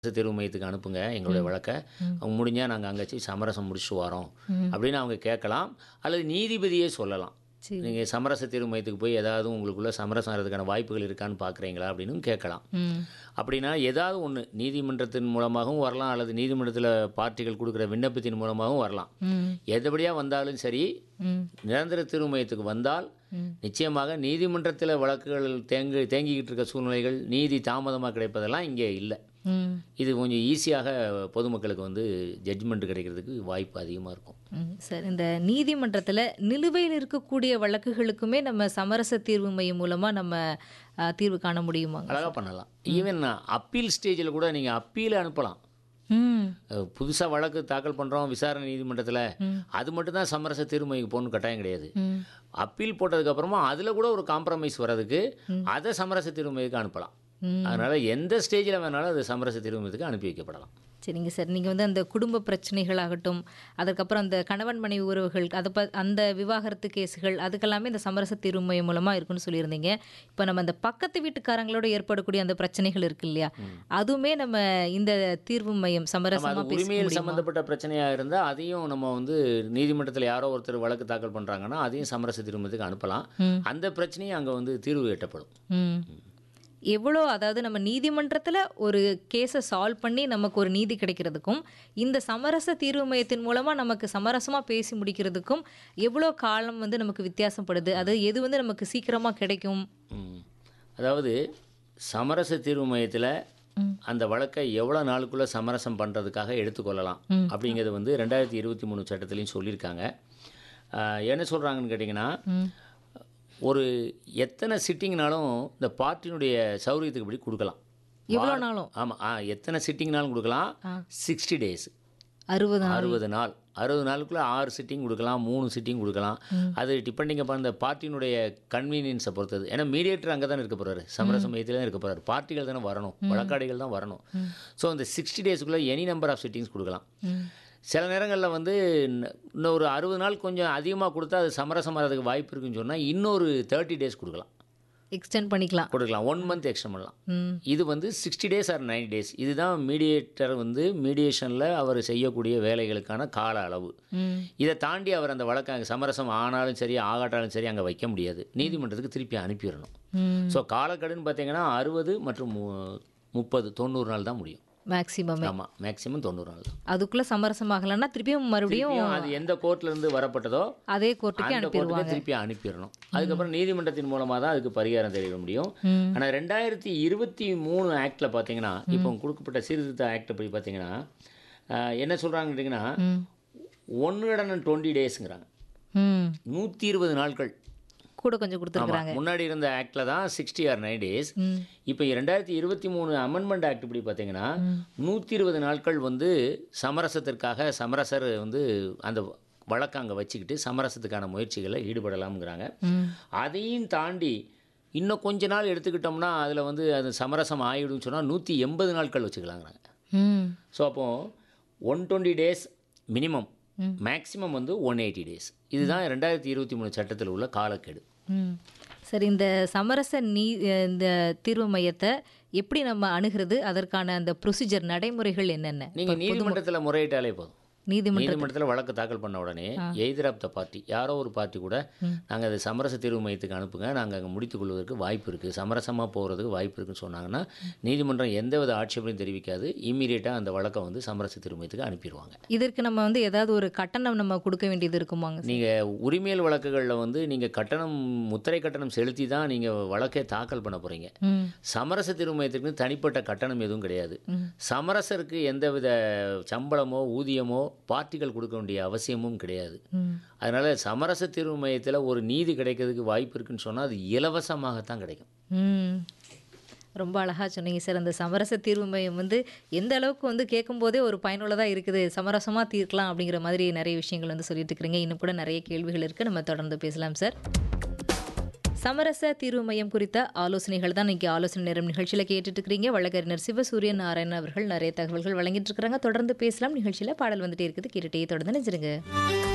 தேர்வு மையத்துக்கு அனுப்புங்க எங்களுடைய வழக்கை அவங்க முடிஞ்சால் நாங்கள் அங்கே வச்சு சமரசம் முடிச்சுட்டு வரோம் அப்படின்னு அவங்க கேட்கலாம் அல்லது நீதிபதியே சொல்லலாம் சரி. நீங்கள் சமரச தேர்வு மையத்துக்கு போய் ஏதாவது உங்களுக்குள்ள சமரசம் ஆகிறதுக்கான வாய்ப்புகள் இருக்கான்னு பார்க்குறீங்களா அப்படின்னு கேட்கலாம் ம் அப்படின்னா ஏதாவது ஒன்று நீதிமன்றத்தின் மூலமாகவும் வரலாம் அல்லது நீதிமன்றத்தில் பார்ட்டிகள் கொடுக்குற விண்ணப்பத்தின் மூலமாகவும் வரலாம் ம் எதுபடியாக வந்தாலும் சரி ம் நிரந்தர தீர்வு மையத்துக்கு வந்தால் நிச்சயமாக நீதிமன்றத்தில் வழக்குகள் தேங்கி தேங்கிக்கிட்டு இருக்க சூழ்நிலைகள் நீதி தாமதமாக கிடைப்பதெல்லாம் இங்கே இல்லை ம் இது கொஞ்சம் ஈஸியாக பொதுமக்களுக்கு வந்து ஜட்ஜ்மெண்ட் கிடைக்கிறதுக்கு வாய்ப்பு அதிகமாக இருக்கும் ம் சார் இந்த நீதிமன்றத்தில் நிலுவையில் இருக்கக்கூடிய வழக்குகளுக்குமே நம்ம சமரச தீர்வு மையம் மூலமாக நம்ம ஆ, தீர்வு காண முடியுமாங்க அழகாக பண்ணலாம் ஈவன் அப்பீல் ஸ்டேஜில் கூட நீங்கள் அப்பீல் அனுப்பலாம் ம் புதுசாக வழக்கு தாக்கல் பண்ணுறோம் விசாரணை நீதிமன்றத்தில் அது மட்டும் தான் சமரச தீர்மைக்கு போகணும் கட்டாயம் கிடையாது ம் அப்பீல் போட்டதுக்கப்புறமா அதில் கூட ஒரு காம்ப்ரமைஸ் வர்றதுக்கு அதை சமரச தீர்மைக்கு அனுப்பலாம் ம். அதனால் எந்த ஸ்டேஜில் வேணாலும் அது சமரச தீர்மையத்துக்கு அனுப்பி வைக்கப்படலாம் சரிங்க சார் நீங்கள் வந்து அந்த குடும்ப பிரச்சனைகளாகட்டும் அதுக்கப்புறம் அந்த கணவன் மனைவி உறவுகள் அதை ப அந்த விவாகரத்து கேஸுகள் அதுக்கெல்லாமே இந்த சமரச தீர்வு மையம் மூலமாக இருக்குன்னு சொல்லியிருந்தீங்க இப்போ நம்ம அந்த பக்கத்து வீட்டுக்காரங்களோட ஏற்படக்கூடிய அந்த பிரச்சனைகள் இருக்கு இல்லையா அதுவுமே நம்ம இந்த தீர்வு மையம் நம்ம சமரசமாக அது பேச உரிமையில் முடியுமா சம்மந்தப்பட்ட பிரச்சனையாக இருந்தால் அதையும் நம்ம வந்து நீதிமன்றத்தில் யாரோ ஒருத்தர் வழக்கு தாக்கல் பண்ணுறாங்கன்னா அதையும் சமரச தீர்மத்துக்கு அனுப்பலாம் அந்த பிரச்சனையும் அங்கே வந்து தீர்வு எட்டப்படும் ம் எவ்வளோ அதாவது நம்ம நீதிமன்றத்தில் ஒரு கேஸை சால்வ் பண்ணி நமக்கு ஒரு நீதி கிடைக்கிறதுக்கும் இந்த சமரச தீர்வு மையத்தின் மூலமாக நமக்கு சமரசமாக பேசி முடிக்கிறதுக்கும் எவ்வளோ காலம் வந்து நமக்கு வித்தியாசப்படுது அது எது வந்து நமக்கு சீக்கிரமாக கிடைக்கும் ம். அதாவது சமரச தீர்வு மையத்தில் அந்த வழக்கை எவ்வளோ நாளுக்குள்ளே சமரசம் பண்ணுறதுக்காக எடுத்துக்கொள்ளலாம் அப்படிங்கிறது வந்து ரெண்டாயிரத்தி இருபத்தி மூணு சட்டத்துலையும் சொல்லியிருக்காங்க ஆஹ், என்ன சொல்கிறாங்கன்னு கேட்டிங்கன்னா ஒரு எத்தனை சிட்டிங்னாலும் இந்த பார்ட்டினுடைய சௌரியத்துக்கு இப்படி கொடுக்கலாம் எவ்வளோ நாளும் ஆமாம் ஆ எத்தனை சிட்டிங்னாலும் கொடுக்கலாம் சிக்ஸ்டி டேஸ் அறுபது நாள் அறுபது நாள் அறுபது நாளுக்குள்ளே ஆறு சிட்டிங் கொடுக்கலாம் மூணு சிட்டிங் கொடுக்கலாம் அது டிபெண்டிங் அப்போ அந்த பார்ட்டியினுடைய கன்வீனியன்ஸை பொறுத்தது ஏன்னா மீடியேட்டர் அங்கே தானே இருக்க போகிறாரு சமரச மையத்தில் தான் இருக்க போகிறாரு பார்ட்டிகள் தானே வரணும் வழக்காடிகள் தான் வரணும் ஸோ அந்த சிக்ஸ்டி டேஸ்க்குள்ளே எனி நம்பர் ஆஃப் சிட்டிங்ஸ் கொடுக்கலாம் சில நேரங்களில் வந்து இன்ன- இன்னொரு அறுபது நாள் கொஞ்சம் அதிகமாக கொடுத்தா அது சமரசம் ஆகிறதுக்கு வாய்ப்பு இருக்குன்னு சொன்னால் இன்னொரு தேர்ட்டி டேஸ் கொடுக்கலாம் எக்ஸ்டெண்ட் பண்ணிக்கலாம் கொடுக்கலாம் ஒன் மந்த் எக்ஸ்டன் பண்ணலாம் ம் இது வந்து சிக்ஸ்டி டேஸ் ஆர் 90 டேஸ் இதுதான் மீடியேட்டர் வந்து மீடியேஷனில் அவர் செய்யக்கூடிய வேலைகளுக்கான கால அளவு ம் இதை தாண்டி அவர் அந்த வழக்கை அங்கே சமரசம் ஆனாலும் சரி ஆகாட்டாலும் சரி அங்கே வைக்க முடியாது நீதிமன்றத்துக்கு திருப்பி அனுப்பிடணும் ம் ஸோ காலக்கெடுன்னு பார்த்தீங்கன்னா அறுபது மற்றும் மு- முப்பது தொண்ணூறு நாள் தான் முடியும் மேக்ஸிமமே ஆமாம் மேக்ஸிமம் தொண்ணூறு நாள் தான் அதுக்குள்ளே சமரசமாகலைன்னா திருப்பியும் மறுபடியும் திருப்பியும் அது எந்த கோர்ட்லேருந்து வரப்பட்டதோ அதே கோர்ட்டுக்கே அந்த அனுப்பிடுவாங்க கோர்ட்டுக்கு திருப்பி அனுப்பிடணும் அதுக்கப்புறம் நீதிமன்றத்தின் மூலமாக தான் அதுக்கு பரிகாரம் தெரிவிக்க முடியும் ம் ஆனால் ரெண்டாயிரத்தி இருபத்தி மூணு ஆக்டில் பார்த்தீங்கன்னா இப்போ கொடுக்கப்பட்ட சீர்திருத்த ஆக்ட் படி பார்த்தீங்கன்னா ஆஹ், என்ன சொல்கிறாங்கன்னு கேட்டிங்கன்னா ம் ஒன் ஹண்ட்ரட் அண்ட் டுவெண்ட்டி டேஸுங்கிறாங்க ம் நூற்றி இருபது நாட்கள் கூட கொஞ்சம் கொடுத்துருக்குறாங்க முன்னாடி இருந்த ஆக்டில் தான் சிக்ஸ்டி ஆர் நைன் டேஸ் ம் இப்போ ரெண்டாயிரத்தி இருபத்தி மூணு அமெண்ட்மெண்ட் ஆக்ட் படி பார்த்தீங்கன்னா நூற்றி இருபது நாட்கள் வந்து சமரசத்திற்காக சமரசர் வந்து அந்த வழக்கை அங்கே வச்சுக்கிட்டு சமரசத்துக்கான முயற்சிகளில் ஈடுபடலாம்ங்கிறாங்க ம் அதையும் தாண்டி இன்னும் கொஞ்ச நாள் எடுத்துக்கிட்டோம்னா அதில் வந்து அது சமரசம் ஆகிடும்னு சொன்னால் நூற்றி எண்பது நாட்கள் வச்சுக்கலாங்கிறாங்க ம் ஸோ அப்போது one twenty days minimum maximum வந்து ஒன் எயிட்டி டேஸ் இதுதான் ரெண்டாயிரத்தி இருபத்தி மூணு சட்டத்தில் உள்ள காலக்கெடு ம் சரி இந்த சமரச நீ இந்த தீர்வு மையத்தை எப்படி நம்ம அணுகிறது அதற்கான அந்த ப்ரொசீஜர் நடைமுறைகள் என்னென்ன நீங்கள் நீதிமன்றத்தில் முறையிட்டாலே போதும் நீதிமன்ற நீதிமன்றத்தில் வழக்கு தாக்கல் பண்ண உடனே எய்தர் ஆஃப் த பார்ட்டி யாரோ ஒரு பார்ட்டி கூட நாங்கள் அது சமரச தீர்வு மையத்துக்கு அனுப்புங்க நாங்கள் அங்கே முடித்துக் கொள்வதற்கு வாய்ப்பு இருக்குது சமரசமாக போகிறதுக்கு வாய்ப்பு இருக்குன்னு சொன்னாங்கன்னா நீதிமன்றம் எந்தவித ஆட்சேபனையும் தெரிவிக்காது இம்மீடியட்டாக அந்த வழக்கை வந்து சமரச தீர்வு மையத்துக்கு அனுப்பிடுவாங்க இதற்கு நம்ம வந்து ஏதாவது ஒரு கட்டணம் நம்ம கொடுக்க வேண்டியது இருக்குமாங்க நீங்கள் உரிமையல் வழக்குகளில் வந்து நீங்கள் கட்டணம் முத்திரை கட்டணம் செலுத்தி தான் நீங்கள் வழக்கை தாக்கல் பண்ண போகிறீங்க ம் சமரச தீர்வு மையத்துக்கு தனிப்பட்ட கட்டணம் எதுவும் கிடையாது சமரசருக்கு எந்தவித சம்பளமோ ஊதியமோ பார்ட்டிகள் கொடுக்க வேண்டிய அவசியமும் கிடையாது ம் அதனால் சமரச தீர்வு மையத்தில் ஒரு நீதி கிடைக்கிறதுக்கு வாய்ப்பு இருக்குன்னு சொன்னால் அது இலவசமாகத்தான் கிடைக்கும் ம் ரொம்ப அழகாக சொன்னீங்க சார் அந்த சமரச தீர்வு மையம் வந்து எந்த அளவுக்கு வந்து கேட்கும்போதே ஒரு பயனுள்ளதாக இருக்குது சமரசமாக தீர்க்கலாம் அப்படிங்கிற மாதிரி நிறைய விஷயங்கள் வந்து சொல்லிட்டு இருக்கிறீங்க இன்னும் கூட நிறைய கேள்விகள் இருக்குது நம்ம தொடர்ந்து பேசலாம் சார் சமரச தீர்வு மையம் குறித்த ஆலோசனைகள் தான் இன்னைக்கு ஆலோசனை நேரம் நிகழ்ச்சியில் கேட்டுட்டு இருக்கிறீங்க வழக்கறிஞர் சிவசூரியன் நாராயணன் அவர்கள் நிறைய தகவல்கள் வழங்கிட்டு இருக்கிறாங்க தொடர்ந்து பேசலாம் நிகழ்ச்சியில் பாடல் வந்துட்டே இருக்குது கேட்டுட்டே தொடர்ந்து நினைச்சிருங்க